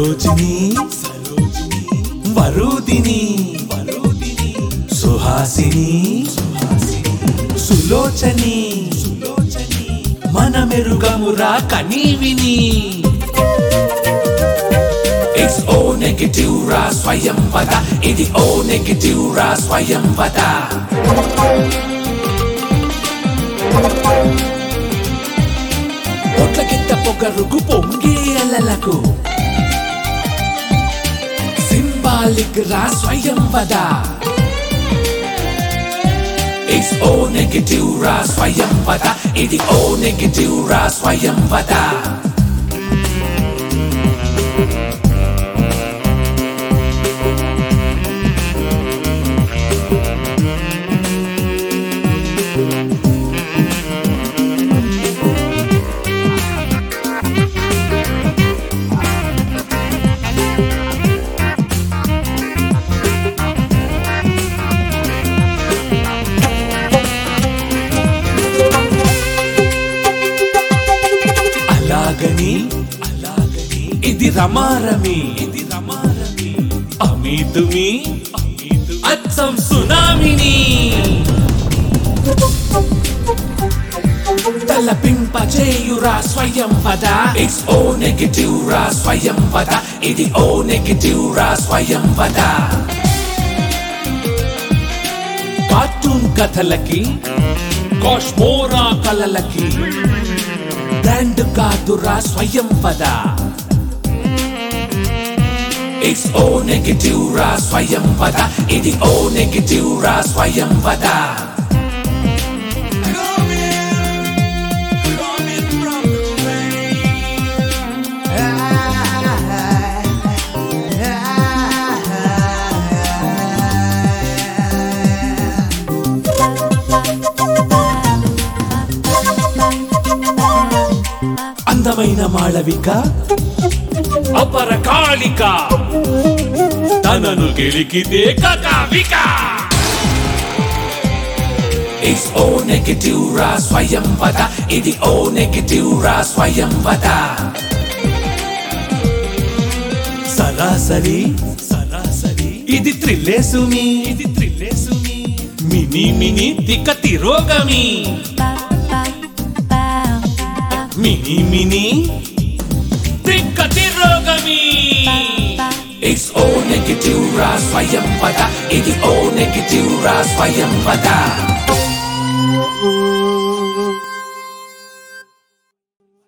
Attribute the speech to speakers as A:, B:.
A: సరోజిని వరుదిని సుహాసిని సులోచని మన మెరుగమురా కనీవిని
B: It's O negative రా స్వయం వద ఇది O negative రా స్వయం వద
A: పొట్లకింత పొగరుకు పొంగే అలలకు సింబాలిక్ రా స్వయం వద
B: It's O negative రా స్వయం వద ఇది O negative రా స్వయం వద
A: అలాగని అలాగని ఇది రమారమి ఇది రమారమి అమీదుమి అచ్చం సునామిని తలపింప చేయురా స్వయం పద
B: It's O negative రా స్వయం వద ఇది O negative రా స్వయం వద
A: కార్టూన్ కథలకి కాష్మోరా కలలకి బ్రాండ్ కాదురా స్వయం పద
B: It's O negative రా స్వయం వద ఇది O negative రా స్వయం వద
A: అందమైన మాళవిక అపరకాళిక తనను గెలికితే కకావిక
B: It's O negative రా స్వయం వద ఇది O negative రా స్వయం వద
A: సరాసరి సరాసరి ఇది త్రిల్లేసుమి ఇది త్రిల్లేసుమి మినీ మినీ తిక్క తిరోగమి మినీ మినీ తిక్క తిరోగమి
B: It's O negative రా స్వయం వద ఇది O negative రా స్వయం వద